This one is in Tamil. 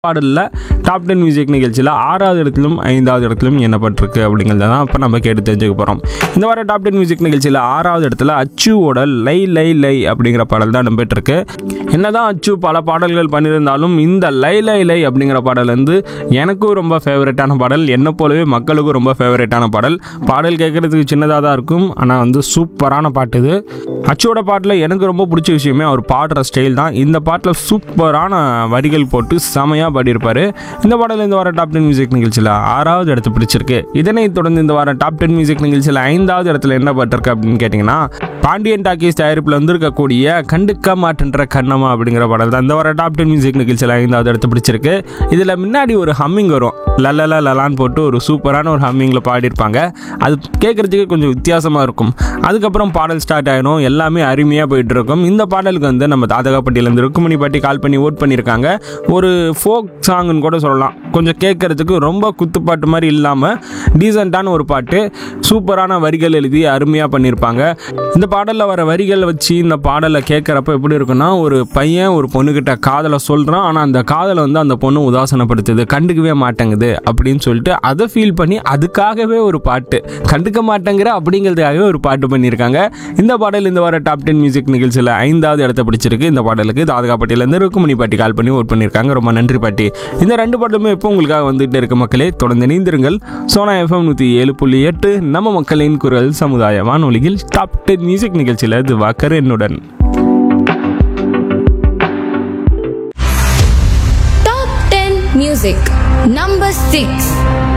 பாடலில் டாப் டென் மியூசிக் நிகழ்ச்சியில் ஆறாவது இடத்திலும் ஐந்தாவது இடத்திலும் எண்ணப்பட்டிருக்கு அப்படிங்கிறத தான் இப்போ நம்ம கேட்டு தெரிஞ்சுக்க போகிறோம் இந்த வாரம் டாப் டென் மியூசிக் நிகழ்ச்சியில் ஆறாவது இடத்துல அச்சுவோட லை லை லை அப்படிங்கிற பாடல் தான் இடம்பெற்றிருக்கு என்னதான் அச்சு பல பாடல்கள் பண்ணியிருந்தாலும் இந்த லை லை லை அப்படிங்கிற பாடல் வந்து எனக்கும் ரொம்ப ஃபேவரட்டான பாடல் என்னை போலவே மக்களுக்கும் ரொம்ப ஃபேவரட்டான பாடல் பாடல் கேட்குறதுக்கு சின்னதாக தான் இருக்கும் ஆனால் வந்து சூப்பரான பாட்டு இது அச்சோட பாட்டில் எனக்கு ரொம்ப பிடிச்ச விஷயமே அவர் பாடுற ஸ்டைல் தான் இந்த பாட்டில் சூப்பரான வரிகள் போட்டு செமையாக பாடியிருப்பார் இந்த பாடல் இந்த வாரம் டாப் டென் மியூசிக் நிகழ்ச்சியில் ஆறாவது இடத்து பிடிச்சிருக்கு இதனைத் தொடர்ந்து இந்த வாரம் டாப் டென் மியூசிக் நிகழ்ச்சியில் ஐந்தாவது இடத்துல என்ன பட்டிருக்கு அப்படின்னு கேட்டிங்கன்னா பாண்டியன் டாக்கீஸ் தயாரிப்பில் வந்திருக்கக்கூடிய கண்டுக்க மாட்டேன்ற கண்ணம்மா அப்படிங்கிற பாடல் தான் இந்த வாரம் டாப் டென் மியூசிக் நிகழ்ச்சியில் ஐந்தாவது இடத்து பிடிச்சிருக்கு இதில் முன்னாடி ஒரு ஹம்மிங் வரும் லலல லலான்னு போட்டு ஒரு சூப்பரான ஒரு ஹம்மிங்கில் பாடியிருப்பாங்க அது கேட்குறதுக்கு கொஞ்சம் வித்தியாசமாக இருக்கும் அதுக்கப்புறம் பாடல் ஸ்டார்ட் ஆகிடும் எல்லாமே அருமையாக போயிட்டு இருக்கும் இந்த பாடலுக்கு வந்து நம்ம தாதகாப்பட்டியிலேருந்து ருக்குமணி பாட்டி கால் பண்ணி ஓட் பண்ணியிருக்காங்க ஒரு ஃபோக் சாங்குன்னு கூட சொல்லலாம் கொஞ்சம் கேட்குறதுக்கு ரொம்ப குத்துப்பாட்டு மாதிரி இல்லாமல் டீசெண்டான ஒரு பாட்டு சூப்பரான வரிகள் எழுதி அருமையாக பண்ணியிருப்பாங்க இந்த பாடலில் வர வரிகளை வச்சு இந்த பாடலை கேட்குறப்ப எப்படி இருக்குன்னா ஒரு பையன் ஒரு பொண்ணுக்கிட்ட காதலை சொல்கிறான் ஆனால் அந்த காதலை வந்து அந்த பொண்ணு உதாசனப்படுத்துது கண்டுக்கவே மாட்டேங்குது அப்படின்னு சொல்லிட்டு அதை ஃபீல் பண்ணி அதுக்காகவே ஒரு பாட்டு கண்டுக்க மாட்டேங்கிற அப்படிங்கிறதுக்காகவே ஒரு பாட்டு பண்ணியிருக்காங்க இந்த பாடல் இந்த வார டாப் டென் மியூசிக் நிகழ்ச்சியில் ஐந்தாவது இடத்த பிடிச்சிருக்கு இந்த பாடலுக்கு தாதகாப்பட்டியிலேருந்து ருக்குமணி பாட்டி கால் பண்ணி ஓட் பண்ணியிருக்காங்க ரொம்ப நன்றி பாட்டி இந்த ரெண்டு பாடலுமே இப்போ உங்களுக்காக வந்துகிட்டே இருக்க மக்களே தொடர்ந்து நீந்திருங்கள் சோனா எஃப்எம் நூற்றி ஏழு புள்ளி எட்டு நம்ம மக்களின் குரல் சமுதாய வானொலியில் டாப் டென் மியூசிக் நிகழ்ச்சியில் திவாக்கர் என்னுடன் Top 10 Music Number 6